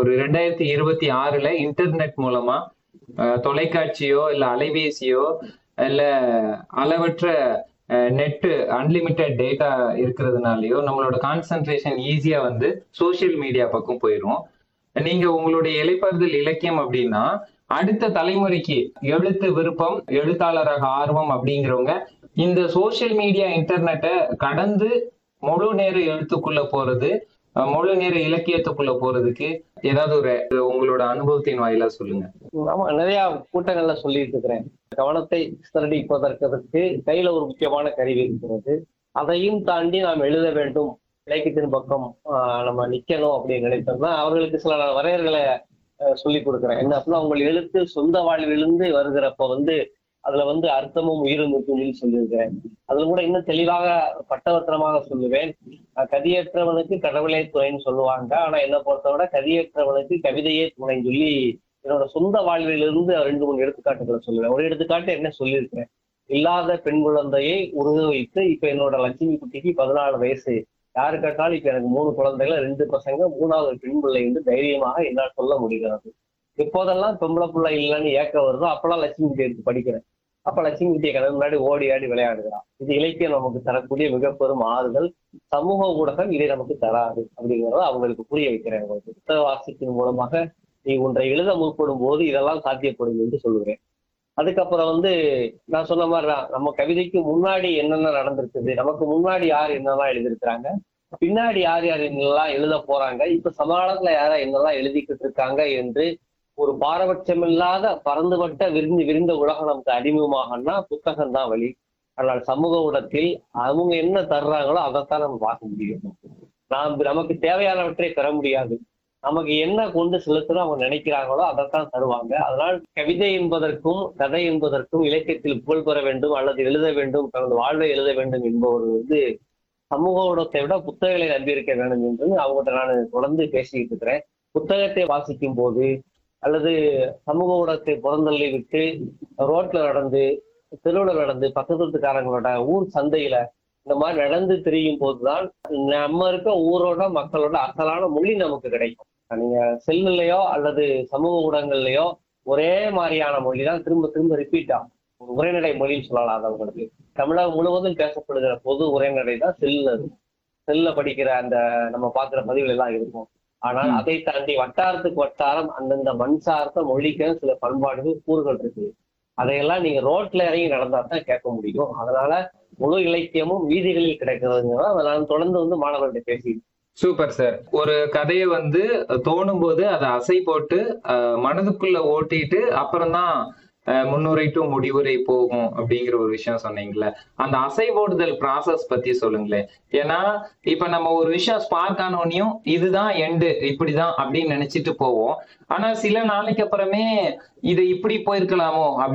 ஒரு ரெண்டாயிரத்தி இருபத்தி ஆறுல இன்டர்நெட் மூலமா அஹ், தொலைக்காட்சியோ இல்ல அலைபேசியோ இல்ல அளவற்ற நெட்டு அன்லிமிட்டெட் டேட்டா இருக்கிறதுனாலயோ நம்மளோட கான்சென்ட்ரேஷன் ஈஸியா வந்து சோஷியல் மீடியா பக்கம் போயிடும் நீங்க உங்களுடைய இலைப்பாறுதல் இலக்கியம் அப்படின்னா அடுத்த தலைமுறைக்கு எழுத்து விருப்பம் எழுத்தாளராக ஆர்வம் அப்படிங்கிறவங்க இந்த சோஷியல் மீடியா இன்டர்நெட்டை கடந்து முழு நேர எழுத்துக்குள்ள போறது அஹ், முழு நேர இலக்கியத்துக்குள்ள போறதுக்கு ஏதாவது ஒரு உங்களோட அனுபவத்தின் வாயிலா சொல்லுங்க ஆமா நிறைய கூட்டங்கள்ல சொல்லிட்டு இருக்கிறேன் கவனத்தை சிதறடிப்பதற்கு கையில ஒரு முக்கியமான கருவி இருக்கிறது அதையும் தாண்டி நாம் எழுத வேண்டும் இலக்கியத்தின் பக்கம் ஆஹ், நம்ம நிக்கணும் அப்படின்னு நினைத்தோம்னா அவர்களுக்கு சில வரையறைகளை சொல்லி கொடுக்குறேன் என்ன அப்படின்னா உங்கள் எழுத்து சொந்த வாழ்விலிருந்து வருகிறப்ப வந்து அதுல வந்து அர்த்தமும் உயிரும் இருக்குன்னு சொல்லியிருக்கிறேன் அதுல கூட இன்னும் தெளிவாக பட்டவர்த்தனமாக சொல்லுவேன் அஹ், கதியற்றவனுக்கு கடவுளே துணைன்னு சொல்லுவாங்க ஆனா என்ன பொறுத்தவரை கதியற்றவனுக்கு கவிதையே துணைன்னு சொல்லி என்னோட சொந்த வாழ்விலிருந்து ரெண்டு மூணு எடுத்துக்காட்டுகளை சொல்லுவேன் ஒரு எடுத்துக்காட்டு என்ன சொல்லியிருக்கேன் இல்லாத பெண் குழந்தையை உருக வைத்து இப்ப என்னோட லட்சுமி குட்டிக்கு பதினாலு வயசு யாரு கேட்டாலும் இப்ப எனக்கு மூணு குழந்தைகள் ரெண்டு பசங்க மூணாவது பெண் பிள்ளை என்று தைரியமாக என்னால் சொல்ல முடிகிறது எப்போதெல்லாம் பொம்பளை பிள்ளை இல்லைன்னு ஏக்க வருதோ அப்பெல்லாம் லட்சுமி குட்டி எடுத்து படிக்கிறேன் அப்ப லட்சுமி குட்டியை கணக்கு முன்னாடி ஓடி ஆடி விளையாடுகிறான் இது இலக்கியம் நமக்கு தரக்கூடிய மிக பெரும் ஆறுதல் சமூக ஊடகம் இதை நமக்கு தராது அப்படிங்கறத அவங்களுக்கு புரிய வைக்கிறேன் உங்களுக்கு புத்தக வாசிப்பின் மூலமாக நீ ஒன்றை எழுத முற்படும் போது இதெல்லாம் சாத்தியப்படும் என்று சொல்லுகிறேன் அதுக்கப்புறம் வந்து நான் சொன்ன மாதிரிதான் நம்ம கவிதைக்கு முன்னாடி என்னென்ன நடந்திருக்குது நமக்கு முன்னாடி யார் என்னெல்லாம் எழுதியிருக்கிறாங்க பின்னாடி யார் யார் என்னெல்லாம் எழுத போறாங்க இப்ப சமகாலத்துல யாரா என்னெல்லாம் எழுதிக்கிட்டு இருக்காங்க என்று ஒரு பாரபட்சமில்லாத பறந்துபட்ட விரிந்து விரிந்த உலகம் நமக்கு அறிமுகமாகனா புத்தகம் தான் வழி ஆனால் சமூக ஊடகத்தில் அவங்க என்ன தர்றாங்களோ அதைத்தான் நம்ம பார்க்க முடியும் நாம் நமக்கு தேவையானவற்றை பெற முடியாது நமக்கு என்ன கொண்டு செலுத்தணும் அவங்க நினைக்கிறாங்களோ அதைத்தான் தருவாங்க அதனால் கவிதை என்பதற்கும் கதை என்பதற்கும் இலக்கியத்தில் புகழ் பெற வேண்டும் அல்லது எழுத வேண்டும் தனது வாழ்வை எழுத வேண்டும் என்பவர் வந்து சமூக ஊடகத்தை விட புத்தகங்களை நம்பியிருக்க வேண்டும் என்று அவங்ககிட்ட நான் தொடர்ந்து பேசிக்கிட்டு இருக்கிறேன் புத்தகத்தை வாசிக்கும் போது அல்லது சமூக ஊடகத்தை புறந்தள்ளி விட்டு ரோட்ல நடந்து தெருவில் நடந்து பக்கத்து வீட்டுக்காரங்களோட ஊர் சந்தையில இந்த மாதிரி நடந்து திரியும் போதுதான் நம்ம இருக்க ஊரோட மக்களோட அசலான மொழி நமக்கு கிடைக்கும் நீங்க செல்லுலயோ அல்லது சமூக ஊடகங்கள்லயோ ஒரே மாதிரியான மொழி தான் திரும்ப திரும்ப ரிப்பீட் ஆகும் ஒரு உரைநடை மொழின்னு சொல்லலாம் அது அவங்களுக்கு தமிழகம் முழுவதும் பேசப்படுகிற பொது உரைநடை தான் செல்லுல இருக்கும் செல்ல படிக்கிற அந்த நம்ம பார்க்கிற பதிவுகள் எல்லாம் இருக்கும் ஆனால் ம். அதை தாண்டி வட்டாரத்துக்கு வட்டாரம் அந்தந்த மண் சார்ந்த மொழிக்கு சில பண்பாடுகள் கூறுகள் இருக்கு அதையெல்லாம் நீங்க ரோட்ல இறங்கி நடந்தா தான் கேட்க முடியும் அதனால முழு இலக்கியமும் வீதிகளில் கிடைக்கிறதுங்கிறத அதை நான் தொடர்ந்து வந்து மாணவர்கள்ட்ட பேசி சூப்பர் சார் ஒரு கதையை வந்து தோணும் போது அதை அசை போட்டு அஹ், மனதுக்குள்ள ஓட்டிட்டு அப்புறம்தான் அஹ், முன்னுரை டு முடிவுரை போகும் அப்படிங்கிற ஒரு விஷயம் சொன்னீங்கல்ல அந்த அசை போடுதல் ப்ராசஸ் பத்தி சொல்லுங்களேன் ஏன்னா இப்ப நம்ம ஒரு விஷயம் ஸ்பார்க் ஆனோனையும் இதுதான் எண்டு இப்படிதான் அப்படின்னு நினைச்சிட்டு போவோம் ஆனா சில நாளைக்கு அப்புறமே இதை இப்படி போயிருக்கலாமோ